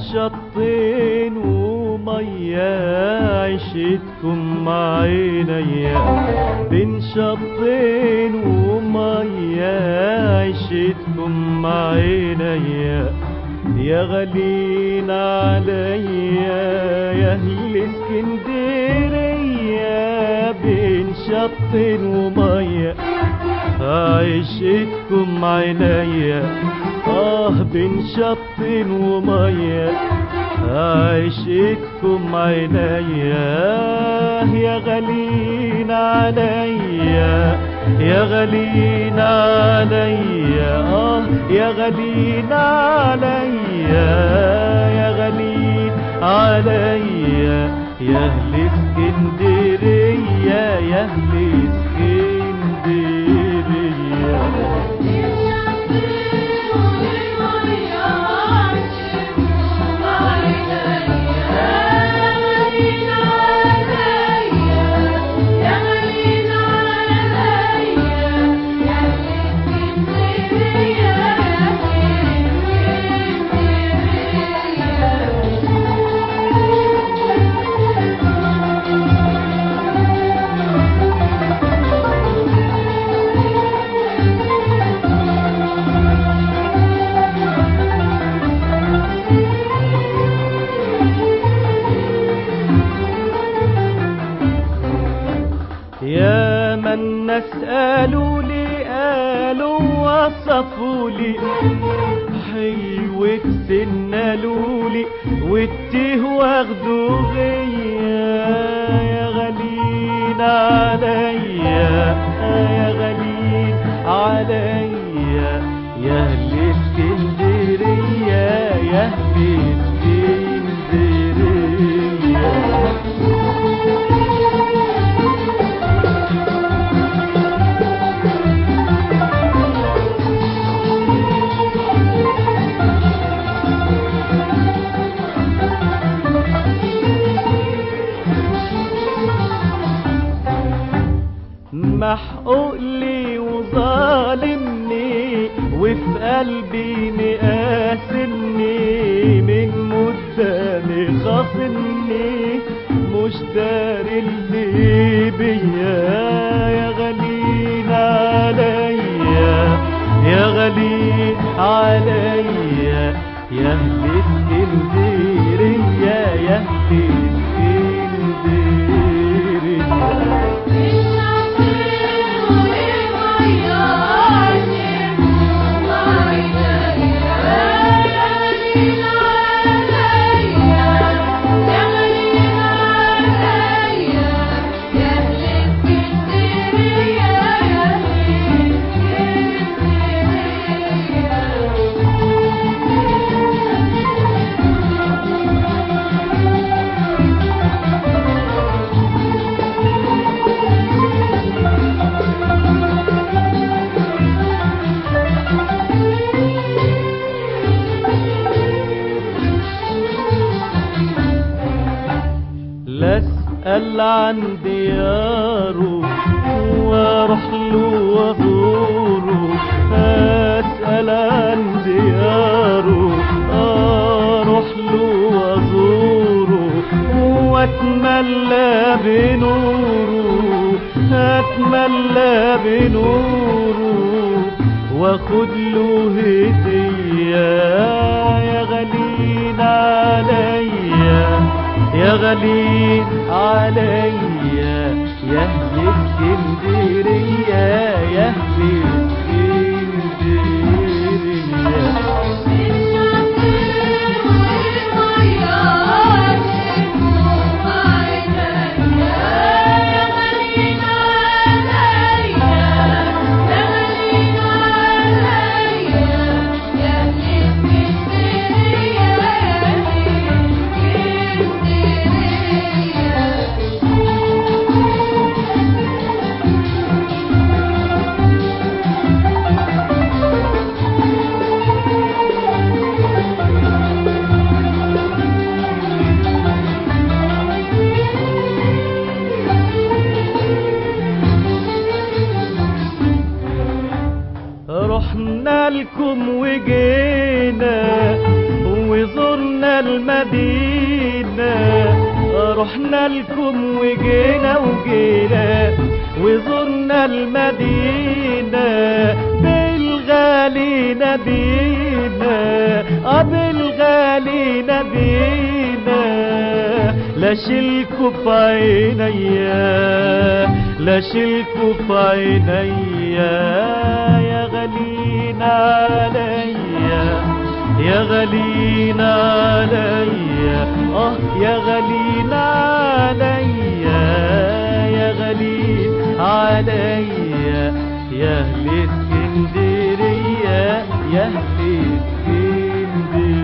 شطين ومية عشتكم مع عينيا بين شطين ومية عشتكم مع عينيا يا غالين عليا يا اهل اسكندرية بين شطين ومية عيشتكم عينيا اه بين شط ومية عيشتكم عينيا يا غالين عليا يا غالين عليا اه يا غالين عليا يا غالين عليا يا اهل اسكندرية يا اهل اسكندرية يا من نسألوا لي قالوا وصفوا لي حلو سنالوا لي والتيه واخدوا غيا يا غالين عليا يا غالين عليا يا اهل اسكندرية يا اهل اسكندرية محقوق لي وظالمني وفي قلبي مقاسمني من قدامي خاصمني مش داري اللي بيا يا غالين عليا يا غالين عليا يا اهل اسكندرية يا اهل اسكندرية لا اسأل عن دياره واروح له وازوره اسأل عن دياره اروح له وازوره واتملى بنوره اتملى بنوره واخد له هدية يا غالين عليا يا غالين عليا يا اهل اسكندرية يا اهل اسكندرية رحنا لكم وجينا وزرنا المدينة رحنا لكم وجينا وجينا وزرنا المدينة بالغالي نبينا اه بالغالي نبينا لا شلكوا في عينيا لا شلكوا في عينيا يا غالين عليا يا غالين عليا اه يا غالين عليا يا غالين عليا يا اهل اسكندريه يا اهل اسكندريه